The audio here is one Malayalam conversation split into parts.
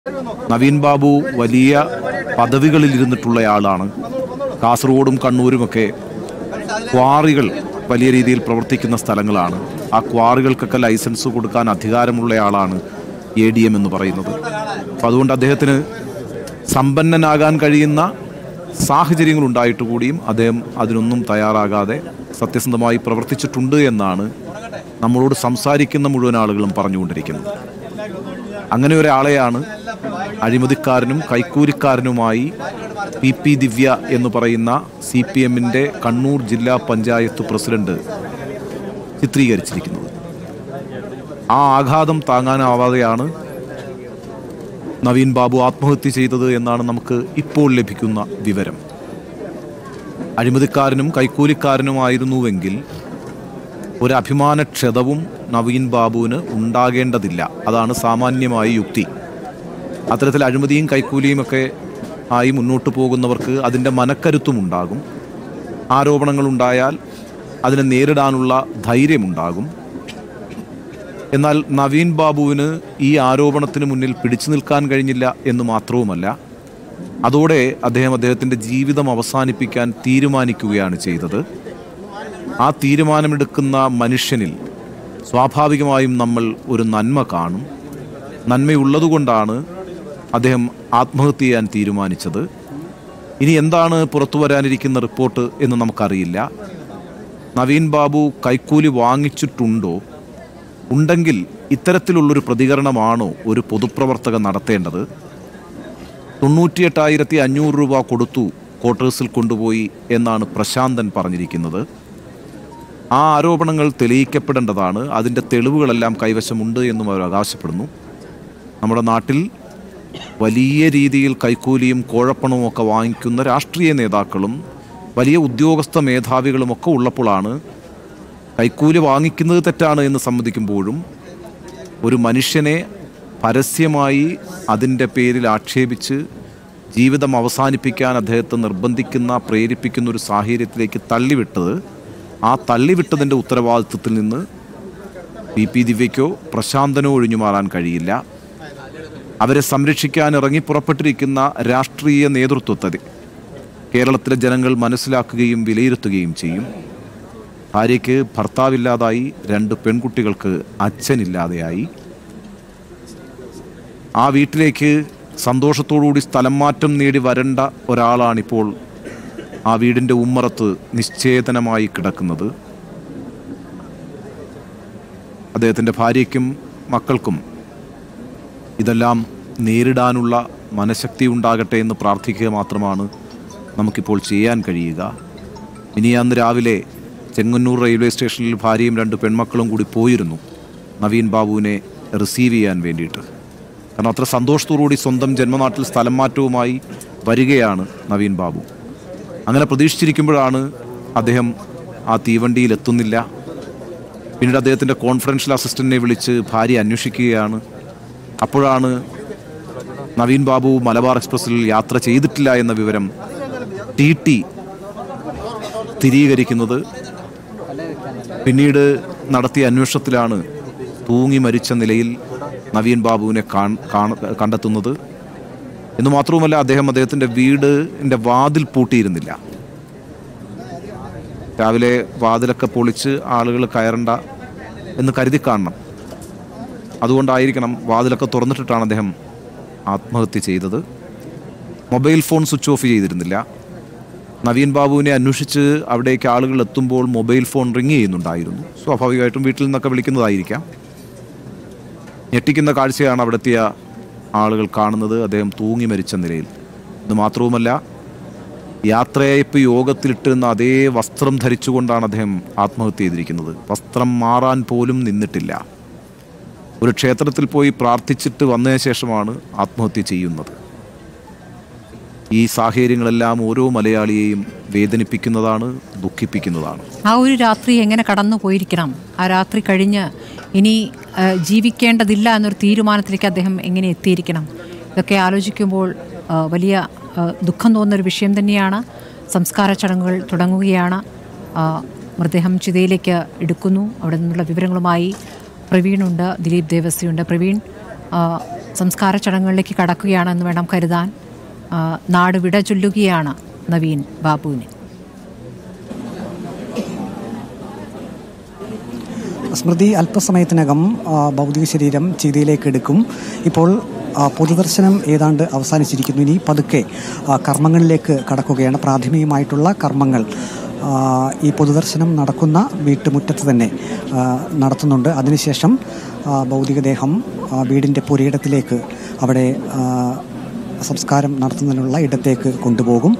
നവീൻ ബാബു വലിയ പദവികളിൽ ഇരുന്നിട്ടുള്ളയാളാണ് കാസർഗോഡും കണ്ണൂരുമൊക്കെ ക്വാറികൾ വലിയ രീതിയിൽ പ്രവർത്തിക്കുന്ന സ്ഥലങ്ങളാണ് ആ ക്വാറികൾക്കൊക്കെ ലൈസൻസ് കൊടുക്കാൻ അധികാരമുള്ളയാളാണ് എ ഡി എം എന്ന് പറയുന്നത് അപ്പം അതുകൊണ്ട് അദ്ദേഹത്തിന് സമ്പന്നനാകാൻ കഴിയുന്ന സാഹചര്യങ്ങൾ ഉണ്ടായിട്ട് കൂടിയും അദ്ദേഹം അതിനൊന്നും തയ്യാറാകാതെ സത്യസന്ധമായി പ്രവർത്തിച്ചിട്ടുണ്ട് എന്നാണ് നമ്മളോട് സംസാരിക്കുന്ന മുഴുവൻ ആളുകളും പറഞ്ഞുകൊണ്ടിരിക്കുന്നത് അങ്ങനെ ഒരാളെയാണ് അഴിമതിക്കാരനും കൈക്കൂലിക്കാരനുമായി പി പി ദിവ്യ എന്ന് പറയുന്ന സി പി എമ്മിൻ്റെ കണ്ണൂർ ജില്ലാ പഞ്ചായത്ത് പ്രസിഡന്റ് ചിത്രീകരിച്ചിരിക്കുന്നത് ആ ആഘാതം താങ്ങാനാവാതെയാണ് നവീൻ ബാബു ആത്മഹത്യ ചെയ്തത് എന്നാണ് നമുക്ക് ഇപ്പോൾ ലഭിക്കുന്ന വിവരം അഴിമതിക്കാരനും കൈക്കൂലിക്കാരനുമായിരുന്നുവെങ്കിൽ ഒരു അഭിമാനക്ഷതവും നവീൻ ബാബുവിന് ഉണ്ടാകേണ്ടതില്ല അതാണ് സാമാന്യമായ യുക്തി അത്തരത്തിൽ അഴിമതിയും കൈക്കൂലിയും ഒക്കെ ആയി മുന്നോട്ട് പോകുന്നവർക്ക് അതിൻ്റെ മനക്കരുത്തും ഉണ്ടാകും ആരോപണങ്ങളുണ്ടായാൽ അതിനെ നേരിടാനുള്ള ധൈര്യമുണ്ടാകും എന്നാൽ നവീൻ ബാബുവിന് ഈ ആരോപണത്തിന് മുന്നിൽ പിടിച്ചു നിൽക്കാൻ കഴിഞ്ഞില്ല എന്ന് മാത്രവുമല്ല അതോടെ അദ്ദേഹം അദ്ദേഹത്തിൻ്റെ ജീവിതം അവസാനിപ്പിക്കാൻ തീരുമാനിക്കുകയാണ് ചെയ്തത് ആ തീരുമാനമെടുക്കുന്ന മനുഷ്യനിൽ സ്വാഭാവികമായും നമ്മൾ ഒരു നന്മ കാണും നന്മയുള്ളതുകൊണ്ടാണ് അദ്ദേഹം ആത്മഹത്യ ചെയ്യാൻ തീരുമാനിച്ചത് ഇനി എന്താണ് പുറത്തു വരാനിരിക്കുന്ന റിപ്പോർട്ട് എന്ന് നമുക്കറിയില്ല നവീൻ ബാബു കൈക്കൂലി വാങ്ങിച്ചിട്ടുണ്ടോ ഉണ്ടെങ്കിൽ ഇത്തരത്തിലുള്ളൊരു പ്രതികരണമാണോ ഒരു പൊതുപ്രവർത്തകൻ നടത്തേണ്ടത് തൊണ്ണൂറ്റിയെട്ടായിരത്തി അഞ്ഞൂറ് രൂപ കൊടുത്തു ക്വാർട്ടേഴ്സിൽ കൊണ്ടുപോയി എന്നാണ് പ്രശാന്തൻ പറഞ്ഞിരിക്കുന്നത് ആ ആരോപണങ്ങൾ തെളിയിക്കപ്പെടേണ്ടതാണ് അതിൻ്റെ തെളിവുകളെല്ലാം കൈവശമുണ്ട് എന്നും അവർ അവകാശപ്പെടുന്നു നമ്മുടെ നാട്ടിൽ വലിയ രീതിയിൽ കൈക്കൂലിയും കോഴപ്പണവും ഒക്കെ വാങ്ങിക്കുന്ന രാഷ്ട്രീയ നേതാക്കളും വലിയ ഉദ്യോഗസ്ഥ മേധാവികളും ഒക്കെ ഉള്ളപ്പോഴാണ് കൈക്കൂലി വാങ്ങിക്കുന്നത് തെറ്റാണ് എന്ന് സമ്മതിക്കുമ്പോഴും ഒരു മനുഷ്യനെ പരസ്യമായി അതിൻ്റെ പേരിൽ ആക്ഷേപിച്ച് ജീവിതം അവസാനിപ്പിക്കാൻ അദ്ദേഹത്തെ നിർബന്ധിക്കുന്ന പ്രേരിപ്പിക്കുന്ന ഒരു സാഹചര്യത്തിലേക്ക് തള്ളിവിട്ടത് ആ തള്ളിവിട്ടതിൻ്റെ ഉത്തരവാദിത്വത്തിൽ നിന്ന് പി പി ദിവ്യയ്ക്കോ പ്രശാന്തനോ ഒഴിഞ്ഞു മാറാൻ കഴിയില്ല അവരെ സംരക്ഷിക്കാൻ ഇറങ്ങി പുറപ്പെട്ടിരിക്കുന്ന രാഷ്ട്രീയ നേതൃത്വത്തെ കേരളത്തിലെ ജനങ്ങൾ മനസ്സിലാക്കുകയും വിലയിരുത്തുകയും ചെയ്യും ഭാര്യയ്ക്ക് ഭർത്താവില്ലാതായി രണ്ട് പെൺകുട്ടികൾക്ക് അച്ഛനില്ലാതെയായി ആ വീട്ടിലേക്ക് സന്തോഷത്തോടുകൂടി സ്ഥലം മാറ്റം നേടി വരേണ്ട ഒരാളാണിപ്പോൾ ആ വീടിൻ്റെ ഉമ്മറത്ത് നിശ്ചേതനമായി കിടക്കുന്നത് അദ്ദേഹത്തിൻ്റെ ഭാര്യയ്ക്കും മക്കൾക്കും ഇതെല്ലാം നേരിടാനുള്ള മനഃശക്തി ഉണ്ടാകട്ടെ എന്ന് പ്രാർത്ഥിക്കുക മാത്രമാണ് നമുക്കിപ്പോൾ ചെയ്യാൻ കഴിയുക ഇനി അന്ന് രാവിലെ ചെങ്ങന്നൂർ റെയിൽവേ സ്റ്റേഷനിൽ ഭാര്യയും രണ്ട് പെൺമക്കളും കൂടി പോയിരുന്നു നവീൻ ബാബുവിനെ റിസീവ് ചെയ്യാൻ വേണ്ടിയിട്ട് കാരണം അത്ര സന്തോഷത്തോടുകൂടി സ്വന്തം ജന്മനാട്ടിൽ സ്ഥലം മാറ്റവുമായി വരികയാണ് നവീൻ ബാബു അങ്ങനെ പ്രതീക്ഷിച്ചിരിക്കുമ്പോഴാണ് അദ്ദേഹം ആ തീവണ്ടിയിൽ എത്തുന്നില്ല പിന്നീട് അദ്ദേഹത്തിൻ്റെ കോൺഫറൻഷ്യൽ അസിസ്റ്റന്റിനെ വിളിച്ച് ഭാര്യ അന്വേഷിക്കുകയാണ് അപ്പോഴാണ് നവീൻ ബാബു മലബാർ എക്സ്പ്രസ്സിൽ യാത്ര ചെയ്തിട്ടില്ല എന്ന വിവരം ടി ടി സ്ഥിരീകരിക്കുന്നത് പിന്നീട് നടത്തിയ അന്വേഷണത്തിലാണ് തൂങ്ങി മരിച്ച നിലയിൽ നവീൻ ബാബുവിനെ കാൺ- കാണ- കണ്ടെത്തുന്നത് എന്ന് മാത്രവുമല്ല അദ്ദേഹം അദ്ദേഹത്തിൻ്റെ വീടിൻ്റെ വാതിൽ പൂട്ടിയിരുന്നില്ല രാവിലെ വാതിലൊക്കെ പൊളിച്ച് ആളുകൾ കയറണ്ട എന്ന് കരുതി കാണണം അതുകൊണ്ടായിരിക്കണം വാതിലൊക്കെ തുറന്നിട്ടിട്ടാണ് അദ്ദേഹം ആത്മഹത്യ ചെയ്തത് മൊബൈൽ ഫോൺ സ്വിച്ച് ഓഫ് ചെയ്തിരുന്നില്ല നവീൻ ബാബുവിനെ അന്വേഷിച്ച് അവിടേക്ക് ആളുകൾ എത്തുമ്പോൾ മൊബൈൽ ഫോൺ റിങ് ചെയ്യുന്നുണ്ടായിരുന്നു സ്വാഭാവികമായിട്ടും വീട്ടിൽ നിന്നൊക്കെ വിളിക്കുന്നതായിരിക്കാം ഞെട്ടിക്കുന്ന കാഴ്ചയാണ് അവിടെത്തിയ ആളുകൾ കാണുന്നത് അദ്ദേഹം തൂങ്ങി മരിച്ച നിലയിൽ ഇത് മാത്രവുമല്ല യാത്രയയപ്പ് യോഗത്തിലിട്ടിരുന്ന അതേ വസ്ത്രം ധരിച്ചുകൊണ്ടാണ് അദ്ദേഹം ആത്മഹത്യ ചെയ്തിരിക്കുന്നത് വസ്ത്രം മാറാൻ പോലും നിന്നിട്ടില്ല ഒരു ക്ഷേത്രത്തിൽ പോയി പ്രാർത്ഥിച്ചിട്ട് വന്നതിന് ശേഷമാണ് ആത്മഹത്യ ചെയ്യുന്നത് ഈ സാഹചര്യങ്ങളെല്ലാം ഓരോ മലയാളിയെയും വേദനിപ്പിക്കുന്നതാണ് ദുഃഖിപ്പിക്കുന്നതാണ് ആ ഒരു രാത്രി എങ്ങനെ കടന്നു പോയിരിക്കണം ആ രാത്രി കഴിഞ്ഞ് ഇനി ആ, ജീവിക്കേണ്ടതില്ല എന്നൊരു തീരുമാനത്തിലേക്ക് അദ്ദേഹം എങ്ങനെ എത്തിയിരിക്കണം ഇതൊക്കെ ആലോചിക്കുമ്പോൾ ആ, വലിയ ആ, ദുഃഖം തോന്നുന്നൊരു വിഷയം തന്നെയാണ് സംസ്കാര ചടങ്ങുകൾ തുടങ്ങുകയാണ് ആ, മൃതദേഹം ചിതയിലേക്ക് എടുക്കുന്നു അവിടെ നിന്നുള്ള വിവരങ്ങളുമായി പ്രവീണുണ്ട് ദിലീപ് ദേവസ്യയുണ്ട് പ്രവീൺ ആ, സംസ്കാര ചടങ്ങുകളിലേക്ക് കടക്കുകയാണെന്ന് വേണം കരുതാൻ ആ, നാട് വിട ചൊല്ലുകയാണ് നവീൻ ബാബുവിന് സ്മൃതി അല്പസമയത്തിനകം ആ, ഭൗതിക ശരീരം ചെയ്തിയിലേക്ക് എടുക്കും ഇപ്പോൾ ആ, പൊതുദർശനം ഏതാണ്ട് അവസാനിച്ചിരിക്കുന്നു ഇനി പതുക്കെ ആ, കർമ്മങ്ങളിലേക്ക് കടക്കുകയാണ് പ്രാഥമികമായിട്ടുള്ള കർമ്മങ്ങൾ ആ, ഈ പൊതുദർശനം നടക്കുന്ന വീട്ടുമുറ്റത്ത് തന്നെ ആ, നടത്തുന്നുണ്ട് അതിനുശേഷം ആ, ഭൗതികദേഹം ആ, വീടിൻ്റെ പുരയിടത്തിലേക്ക് അവിടെ ആ, സംസ്കാരം നടത്തുന്നതിനുള്ള ഇടത്തേക്ക് കൊണ്ടുപോകും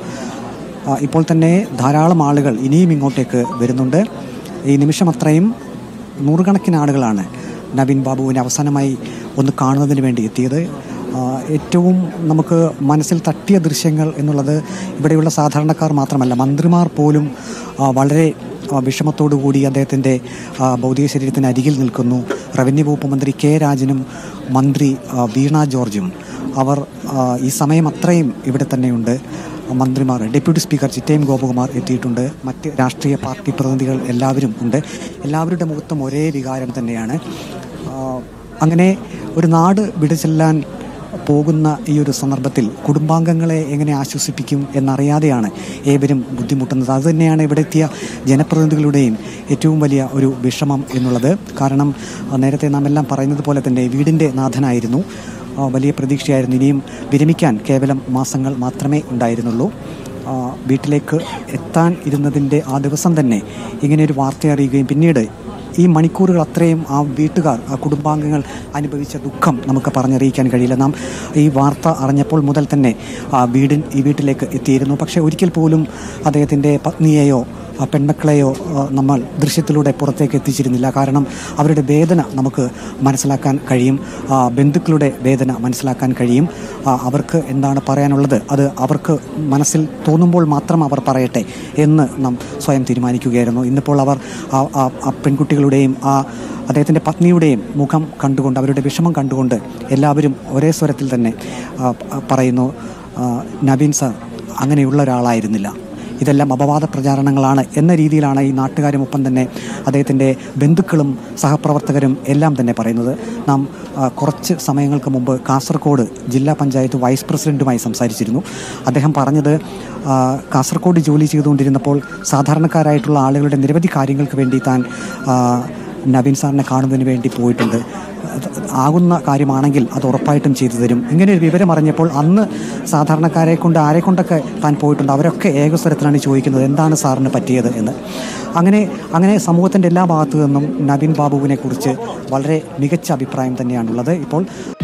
ആ, ഇപ്പോൾ തന്നെ ധാരാളം ആളുകൾ ഇനിയും ഇങ്ങോട്ടേക്ക് വരുന്നുണ്ട് ഈ നിമിഷം അത്രയും നൂറുകണക്കിന് ആളുകളാണ് നവീൻ ബാബുവിനെ അവസാനമായി ഒന്ന് കാണുന്നതിന് വേണ്ടി എത്തിയത് ആ, ഏറ്റവും നമുക്ക് മനസ്സിൽ തട്ടിയ ദൃശ്യങ്ങൾ എന്നുള്ളത് ഇവിടെയുള്ള സാധാരണക്കാർ മാത്രമല്ല മന്ത്രിമാർ പോലും ആ, വളരെ ആ, വിഷമത്തോടു കൂടി അദ്ദേഹത്തിൻ്റെ ആ, ഭൗതിക ശരീരത്തിന് അരികിൽ നിൽക്കുന്നു റവന്യൂ വകുപ്പ് മന്ത്രി കെ രാജനും മന്ത്രി ആ, വീണ ജോർജും അവർ ആ, ഈ സമയം അത്രയും ഇവിടെ തന്നെയുണ്ട് മന്ത്രിമാർ ഡെപ്യൂട്ടി സ്പീക്കർ ചിറ്റയം ഗോപകുമാർ എത്തിയിട്ടുണ്ട് മറ്റ് രാഷ്ട്രീയ പാർട്ടി പ്രതിനിധികൾ എല്ലാവരും ഉണ്ട് എല്ലാവരുടെ മുഖത്തും ഒരേ വികാരം തന്നെയാണ് ആ, അങ്ങനെ ഒരു നാട് വിടചെല്ലാൻ പോകുന്ന ഈ ഒരു സന്ദർഭത്തിൽ കുടുംബാംഗങ്ങളെ എങ്ങനെ ആശ്വസിപ്പിക്കും എന്നറിയാതെയാണ് ഏവരും ബുദ്ധിമുട്ടുന്നത് അതുതന്നെയാണ് ഇവിടെ എത്തിയ ജനപ്രതിനിധികളുടെയും ഏറ്റവും വലിയ ഒരു വിഷമം എന്നുള്ളത് കാരണം ആ, നേരത്തെ നാം എല്ലാം പറയുന്നത് പോലെ തന്നെ വീടിൻ്റെ നാഥനായിരുന്നു ആ, വലിയ പ്രതീക്ഷയായിരുന്നു ഇനിയും വിരമിക്കാൻ കേവലം മാസങ്ങൾ മാത്രമേ ഉണ്ടായിരുന്നുള്ളൂ ആ, വീട്ടിലേക്ക് എത്താൻ ഇരുന്നതിൻ്റെ ആ ദിവസം തന്നെ ഇങ്ങനെ ഒരു വാർത്ത അറിയുകയും പിന്നീട് ഈ മണിക്കൂറുകൾ അത്രയും ആ വീട്ടുകാർ ആ കുടുംബാംഗങ്ങൾ അനുഭവിച്ച ദുഃഖം നമുക്ക് പറഞ്ഞറിയിക്കാൻ കഴിയില്ല നാം ഈ വാർത്ത അറിഞ്ഞപ്പോൾ മുതൽ തന്നെ ആ വീടിൻ ഈ വീട്ടിലേക്ക് എത്തിയിരുന്നു പക്ഷേ ഒരിക്കൽ പോലും അദ്ദേഹത്തിൻ്റെ പത്നിയെയോ ആ പെൺമക്കളെയോ ആ, നമ്മൾ ദൃശ്യത്തിലൂടെ പുറത്തേക്ക് എത്തിച്ചിരുന്നില്ല കാരണം അവരുടെ വേദന നമുക്ക് മനസ്സിലാക്കാൻ കഴിയും ആ, ബന്ധുക്കളുടെ വേദന മനസ്സിലാക്കാൻ കഴിയും ആ, അവർക്ക് എന്താണ് പറയാനുള്ളത് അത് അവർക്ക് മനസ്സിൽ തോന്നുമ്പോൾ മാത്രം അവർ പറയട്ടെ എന്ന് നാം സ്വയം തീരുമാനിക്കുകയായിരുന്നു ഇന്നിപ്പോൾ അവർ ആ- ആ ആ പെൺകുട്ടികളുടെയും ആ അദ്ദേഹത്തിൻ്റെ പത്നിയുടെയും മുഖം കണ്ടുകൊണ്ട് അവരുടെ വിഷമം കണ്ടുകൊണ്ട് എല്ലാവരും ഒരേ സ്വരത്തിൽ തന്നെ ആ, ആ, പറയുന്നു ആ, നവീൻ സാർ അങ്ങനെയുള്ള ഒരാളായിരുന്നില്ല ഇതെല്ലാം അപവാദ പ്രചാരണങ്ങളാണ് എന്ന രീതിയിലാണ് ഈ നാട്ടുകാരും ഒപ്പം തന്നെ അദ്ദേഹത്തിൻ്റെ ബന്ധുക്കളും സഹപ്രവർത്തകരും എല്ലാം തന്നെ പറയുന്നത് നാം ആ, കുറച്ച് സമയങ്ങൾക്ക് മുമ്പ് കാസർഗോഡ് ജില്ലാ പഞ്ചായത്ത് വൈസ് പ്രസിഡന്റുമായി സംസാരിച്ചിരുന്നു അദ്ദേഹം പറഞ്ഞത് ആ, കാസർഗോഡ് ജോലി ചെയ്തുകൊണ്ടിരുന്നപ്പോൾ സാധാരണക്കാരായിട്ടുള്ള ആളുകളുടെ നിരവധി കാര്യങ്ങൾക്ക് വേണ്ടി താൻ ആ, നവീൻ സാറിനെ കാണുന്നതിന് വേണ്ടി പോയിട്ടുണ്ട് അത് ആകുന്ന കാര്യമാണെങ്കിൽ അത് ഉറപ്പായിട്ടും ചെയ്തു തരും ഇങ്ങനെ ഒരു വിവരം അറിഞ്ഞപ്പോൾ അന്ന് സാധാരണക്കാരെ കൊണ്ട് ആരെ കൊണ്ടൊക്കെ താൻ പോയിട്ടുണ്ട് അവരൊക്കെ ഏകസ്വരത്തിലാണ് ചോദിക്കുന്നത് എന്താണ് സാറിന് പറ്റിയത് എന്ന് അങ്ങനെ അങ്ങനെ സമൂഹത്തിൻ്റെ എല്ലാ ഭാഗത്തു നിന്നും നവീൻ ബാബുവിനെ കുറിച്ച് വളരെ മികച്ച അഭിപ്രായം തന്നെയാണുള്ളത് ഇപ്പോൾ